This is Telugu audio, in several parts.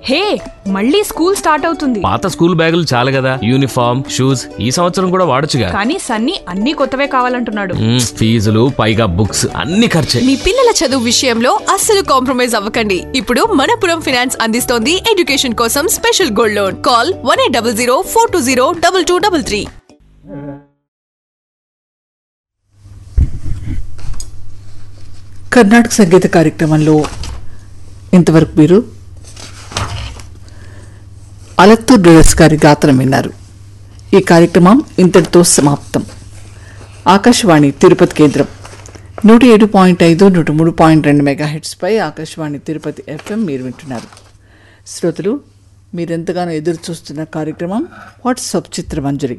హే మళ్ళీ స్కూల్ స్టార్ట్ అవుతుంది పాత స్కూల్ బ్యాగులు చాలు కదా యూనిఫామ్ షూస్ ఈ సంవత్సరం కూడా వాడొచ్చుగా కానీ సన్నీ అన్ని కొత్తవే కావాలంటున్నాడు మ్మ్, ఫీజులు పైగా బుక్స్ అన్ని ఖర్చే మీ పిల్లల చదువు విషయంలో అస్సలు కాంప్రమైజ్ అవ్వకండి ఇప్పుడు మనపురం ఫైనాన్స్ అందిస్తోంది ఎడ్యుకేషన్ కోసం special gold loan call one eight double zero four two zero double two double three Karnataka సంగీత కార్యక్రమంలో ఇంతవరకు మీరు అలత్తూర్ బ్రదర్స్ గారి గాత్రం విన్నారు ఈ కార్యక్రమం ఇంతటితో సమాప్తం ఆకాశవాణి తిరుపతి కేంద్రం నూట ఏడు పాయింట్ ఐదు నూట మూడు పాయింట్ రెండు మెగా హెడ్స్పై ఆకాశవాణి తిరుపతి ఎఫ్ఎం మీరు వింటున్నారు శ్రోతలు మీరెంతగానో ఎదురు చూస్తున్న కార్యక్రమం వాట్సాప్ చిత్రమంజరి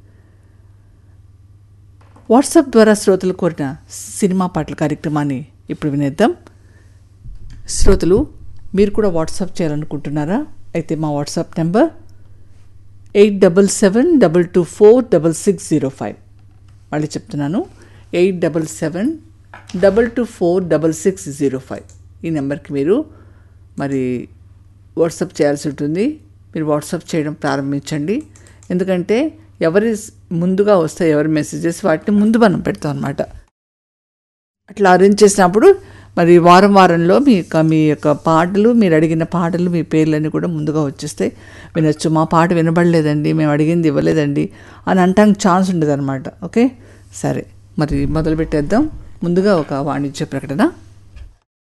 వాట్సాప్ ద్వారా శ్రోతలు కోరిన సినిమా పాటల కార్యక్రమాన్ని ఇప్పుడు వినేద్దాం శ్రోతలు మీరు కూడా వాట్సాప్ చేయాలనుకుంటున్నారా అయితే మా WhatsApp number eight double seven double two four double six zero five మళ్ళీ చెప్తున్నాను eight double seven double two four double six zero five ఈ నెంబర్కి మీరు మరి వాట్సాప్ చేయాల్సి ఉంటుంది మీరు వాట్సాప్ చేయడం ప్రారంభించండి ఎందుకంటే ఎవరి ముందుగా వస్తాయి ఎవరి మెసేజెస్ వాటిని ముందు మనం పెడతాం అనమాట అట్లా అరేంజ్ చేసినప్పుడు మరి వారం వారంలో మీ యొక్క మీ యొక్క పాటలు మీరు అడిగిన పాటలు మీ పేర్లన్నీ కూడా ముందుగా వచ్చేస్తాయి వినొచ్చు మా పాట వినబడలేదండి మేము అడిగింది ఇవ్వలేదండి అని అంటానికి ఛాన్స్ ఉండదు అనమాట ఓకే సరే మరి మొదలు పెట్టేద్దాం ముందుగా ఒక వాణిజ్య ప్రకటన